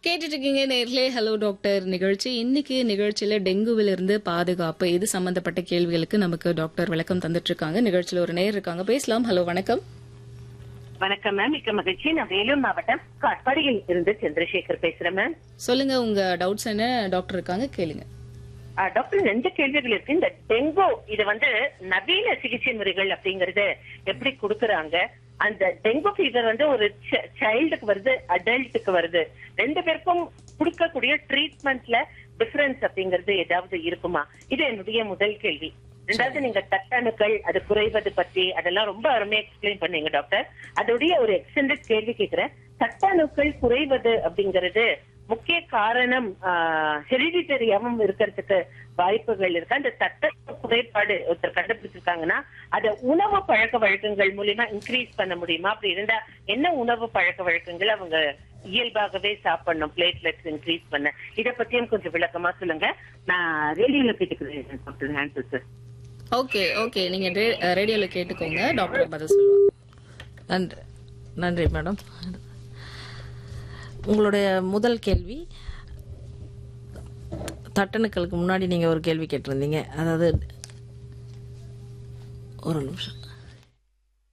கேட்டுட்டு இருக்கீங்க நேர்லே hello doctor நிகழ்ச்சி இன்னைக்கு நிகழ்ச்சியில டெங்குவிலிருந்து பாதுகாப்பு இது சம்பந்தப்பட்ட கேள்விகளுக்கு நமக்கு டாக்டர் விளக்கம் தந்துட்டு இருக்காங்க நிகழ்ச்சியில ஒரு நேர் இருக்காங்க பேசலாம் ஹலோ வணக்கம் வணக்கம் மேம் மிக்க மகிழ்ச்சி நான் வேலூர் மாவட்டம் காட்பாடியில் இருந்து சந்திரசேகர் பேசுறேன் மேம் சொல்லுங்க உங்க டவுட்ஸ் என்ன டாக்டர் இருக்காங்க கேளுங்க ஆ, டாக்டர் ரெண்டு கேள்விகள் இருக்கு இந்த டெங்கு இது வந்து நவீன சிகிச்சை முறைகள் அப்படிங்கறது எப்படி கொடுக்கறாங்க அந்த டெங்கு ஃபீவர் வந்து ஒரு சைல்டுக்கு வருது அடல்ட்டுக்கு வருது ரெண்டு பேருக்கும் கொடுக்கக்கூடிய ட்ரீட்மெண்ட்ல டிஃபரன்ஸ் அப்படிங்கிறது ஏதாவது இருக்குமா இது என்னுடைய முதல் கேள்வி ரெண்டாவது நீங்க தட்டணுக்கள் அது குறைவது பத்தி அதெல்லாம் ரொம்ப அருமையா எக்ஸ்பிளைன் பண்ணீங்க டாக்டர் அதோடைய ஒரு எக்ஸ்டெண்டட் கேள்வி கேட்கிறேன் தட்டணுக்கள் குறைவது அப்படிங்கிறது முக்கிய காரணம் ஹெரிடிட்டரியாவும் இருக்கிறதுக்கு வாய்ப்புகள் இருக்கு அந்த தட்ட குறைபாடு ஒருத்தர் கண்டுபிடிச்சிருக்காங்கன்னா அத உணவு பழக்க வழக்கங்கள் மூலியமா இன்க்ரீஸ் பண்ண முடியுமா அப்படி இருந்தா என்ன உணவு பழக்க வழக்கங்கள் அவங்க இயல்பாகவே சாப்பிடணும் பிளேட்லெட்ஸ் இன்க்ரீஸ் பண்ண இத பத்தியும் கொஞ்சம் விளக்கமா சொல்லுங்க நான் ரேடியோல கேட்டுக்கிறேன் doctor answer sir okay okay நீங்க ரே- ரேடியோல கேட்டுக்கோங்க டாக்டர் பதில் சொல்லுவாங்க நன்றி நன்றி மேடம் உங்களுடைய முதல் கேள்வி தட்டணுக்களுக்கு முன்னாடி நீங்கள் ஒரு கேள்வி கேட்டிருந்தீங்க அதாவது ஒரு நிமிஷம்